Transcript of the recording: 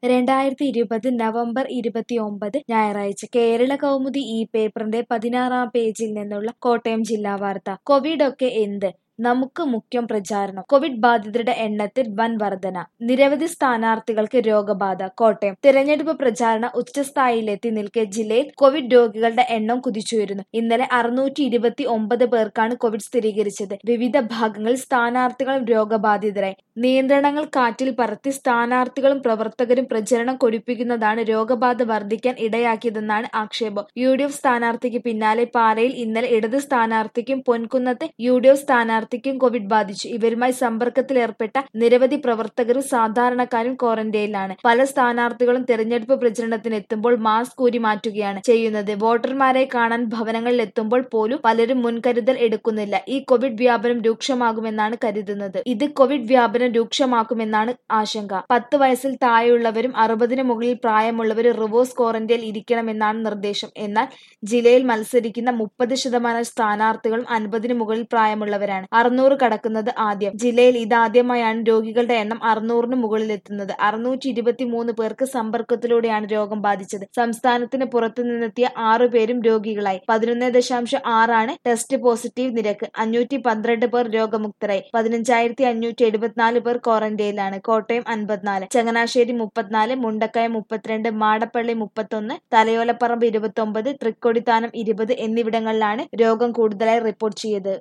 രണ്ടായിരത്തി ഇരുപത് നവംബർ ഇരുപത്തിയൊമ്പത് ഞായറാഴ്ച കേരള കൗമുദി ഈ പേപ്പറിന്റെ പതിനാറാം പേജിൽ നിന്നുള്ള കോട്ടയം ജില്ലാ വാർത്ത കോവിഡൊക്കെ എന്ത് നമുക്ക് മുഖ്യം പ്രചാരണം കോവിഡ് ബാധിതരുടെ എണ്ണത്തിൽ വൻ വർധന നിരവധി സ്ഥാനാർത്ഥികൾക്ക് രോഗബാധ കോട്ടയം തിരഞ്ഞെടുപ്പ് പ്രചാരണ ഉച്ചസ്ഥായിയിലെത്തി നിൽക്കെ ജില്ലയിൽ കോവിഡ് രോഗികളുടെ എണ്ണം കുതിച്ചുയരുന്നു ഇന്നലെ അറുന്നൂറ്റി ഇരുപത്തി ഒമ്പത് പേർക്കാണ് കോവിഡ് സ്ഥിരീകരിച്ചത് വിവിധ ഭാഗങ്ങളിൽ സ്ഥാനാർത്ഥികളും രോഗബാധിതരായി നിയന്ത്രണങ്ങൾ കാറ്റിൽ പറത്തി സ്ഥാനാർത്ഥികളും പ്രവർത്തകരും പ്രചരണം കൊടിപ്പിക്കുന്നതാണ് രോഗബാധ വർദ്ധിക്കാൻ ഇടയാക്കിയതെന്നാണ് ആക്ഷേപം യു ഡി എഫ് സ്ഥാനാർത്ഥിക്ക് പിന്നാലെ പാലയിൽ ഇന്നലെ ഇടത് സ്ഥാനാർത്ഥിക്കും പൊൻകുന്നത്തെ യു ഡി എഫ് സ്ഥാനാർത്ഥിക്കും കോവിഡ് ബാധിച്ചു ഇവരുമായി സമ്പർക്കത്തിലേർപ്പെട്ട നിരവധി പ്രവർത്തകരും സാധാരണക്കാരും ക്വാറന്റൈനിലാണ് പല സ്ഥാനാർത്ഥികളും തെരഞ്ഞെടുപ്പ് പ്രചരണത്തിന് എത്തുമ്പോൾ മാസ്ക് ഊരി മാറ്റുകയാണ് ചെയ്യുന്നത് വോട്ടർമാരെ കാണാൻ ഭവനങ്ങളിൽ എത്തുമ്പോൾ പോലും പലരും മുൻകരുതൽ എടുക്കുന്നില്ല ഈ കോവിഡ് വ്യാപനം രൂക്ഷമാകുമെന്നാണ് കരുതുന്നത് ഇത് കോവിഡ് വ്യാപനം രൂക്ഷമാക്കുമെന്നാണ് ആശങ്ക പത്ത് വയസ്സിൽ താഴെയുള്ളവരും അറുപതിന് മുകളിൽ പ്രായമുള്ളവരും റിവേഴ്സ് ക്വാറന്റൈനിൽ ഇരിക്കണമെന്നാണ് നിർദ്ദേശം എന്നാൽ ജില്ലയിൽ മത്സരിക്കുന്ന മുപ്പത് ശതമാനം സ്ഥാനാർത്ഥികളും അൻപതിന് മുകളിൽ പ്രായമുള്ളവരാണ് അറുന്നൂറ് കടക്കുന്നത് ആദ്യം ജില്ലയിൽ ഇതാദ്യമായാണ് രോഗികളുടെ എണ്ണം അറുന്നൂറിന് മുകളിൽ എത്തുന്നത് അറുന്നൂറ്റി ഇരുപത്തി മൂന്ന് പേർക്ക് സമ്പർക്കത്തിലൂടെയാണ് രോഗം ബാധിച്ചത് സംസ്ഥാനത്തിന് പുറത്തു നിന്നെത്തിയ ആറു പേരും രോഗികളായി പതിനൊന്ന് ദശാംശം ആറാണ് ടെസ്റ്റ് പോസിറ്റീവ് നിരക്ക് അഞ്ഞൂറ്റി പന്ത്രണ്ട് പേർ രോഗമുക്തരായി പതിനഞ്ചായിരത്തി അഞ്ഞൂറ്റി എഴുപത്തിനാല് പേർ ക്വാറന്റൈനിലാണ് കോട്ടയം അൻപത്തിനാല് ചങ്ങനാശ്ശേരി മുപ്പത്തിനാല് മുണ്ടക്കയം മുപ്പത്തിരണ്ട് മാടപ്പള്ളി മുപ്പത്തൊന്ന് തലയോലപ്പറമ്പ് ഇരുപത്തൊമ്പത് തൃക്കൊടിത്താനം ഇരുപത് എന്നിവിടങ്ങളിലാണ് രോഗം കൂടുതലായി റിപ്പോർട്ട് ചെയ്തത്